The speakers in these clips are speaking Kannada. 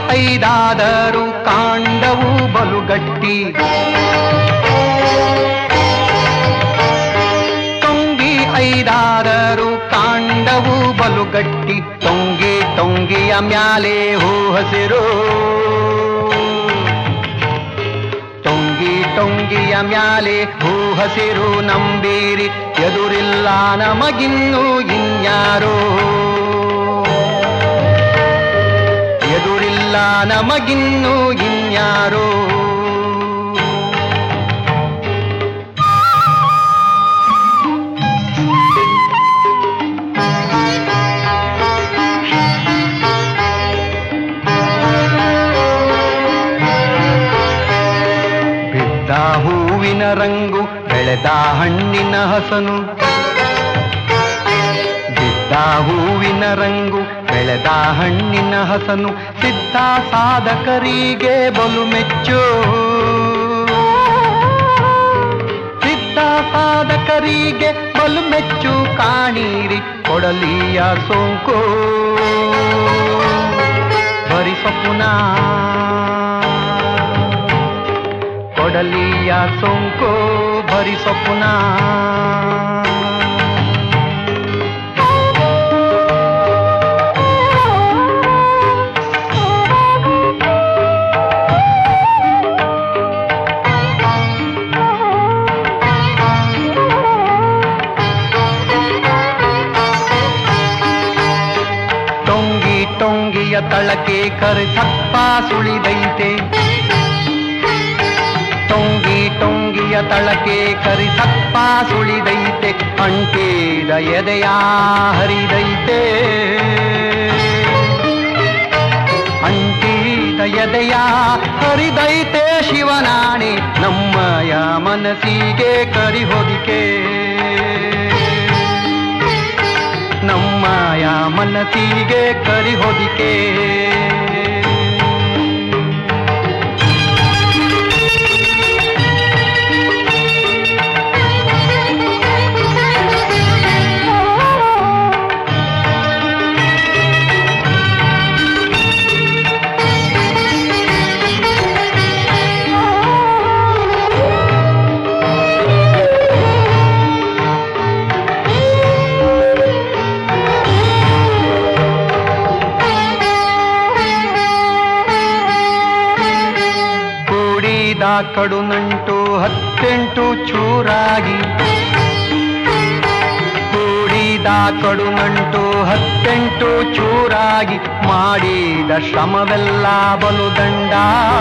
ಐದಾದರೂ ಕಾಂಡವು ಬಲುಗಟ್ಟಿ ತೊಂಗಿ ಐದಾದರೂ ಕಾಂಡವು ಬಲುಗಟ್ಟಿ ತೊಂಗಿ ತೊಂಗಿಯ ಮ್ಯಾಲೆ ಹೂ ಹಸಿರು ತೊಂಗಿ ಟೊಂಗಿಯ ಮ್ಯಾಲೆ ಹೂ ಹಸಿರು ನಂಬೀರಿ ಎದುರಿಲ್ಲ ನಮಗಿನ್ನು ಇನ್ಯಾರೋ ಎದುರಿಲ್ಲ ನಮಗಿನ್ನು ಇನ್ಯಾರೋ ಬಿದ್ದ ಹೂವಿನ ರಂಗು ಬೆಳೆದ ಹಣ್ಣಿನ ಹಸನು ಬಿದ್ದ ಹೂವಿನ ರಂಗು ಬೆಳೆದ ಹಣ್ಣಿನ ಹಸನು ಸಿದ್ಧ ಸಾಧಕರಿಗೆ ಬಲು ಮೆಚ್ಚು ಸಿದ್ಧ ಸಾಧಕರಿಗೆ ಬಲು ಮೆಚ್ಚು ಕಾಣೀರಿ ಕೊಡಲಿಯ ಸೋಂಕು ಬರಿ ಸ್ವಪ್ನ ಕೊಡಲಿಯ ಸೋಂಕು ಬರಿ ಸ್ವಪ್ನ ಟೊಂಗಿ ಟೊಂಗಿಯ ತಳಕೆ ಕರಿಸಪ್ಪ ಸುಳಿದೈತೆ ಟೊಂಗಿ ಟೊಂಗಿಯ ತಳಕೆ ಕರಿಸಪ್ಪ ಸುಳಿದೈತೆ ಅಂಟೇದ ಎದೆಯ ಹರಿದೈತೆ ಅಂಟಿದ ಎದೆಯ ಹರಿದೈತೆ ಶಿವನಾಣೆ ನಮ್ಮಯ ಮನಸ್ಸಿಗೆ ಕರಿ ಹೊದಿಕೆ ನಮ್ಮಯ ಮನಸ್ಸಿಗೆ ಕರಿ ಹೊದಿಕೆ ಕೂಡಿದ ಕಡು ನಂಟು ಹತ್ತೆಂಟು ಚೂರಾಗಿ ಕೂಡಿದ ಕಡು ನಂಟು ಹತ್ತೆಂಟು ಚೂರಾಗಿ ಮಾಡಿದ ಶ್ರಮವೆಲ್ಲ ಬಲು ದಂಡ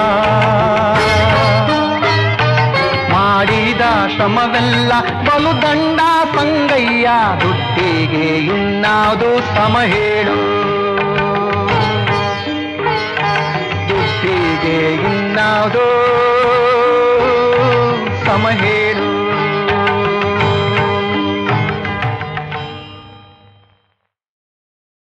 ಮಾಡಿದ ಶ್ರಮವೆಲ್ಲ ಬಲು ದಂಡ ಸಂಗಯ್ಯ ದುಡ್ಡಿಗೆ ಇನ್ನಾವುದು ಸಮ ಹೇಳು ದುಡ್ಡಿಗೆ ಇನ್ನಾವುದೋ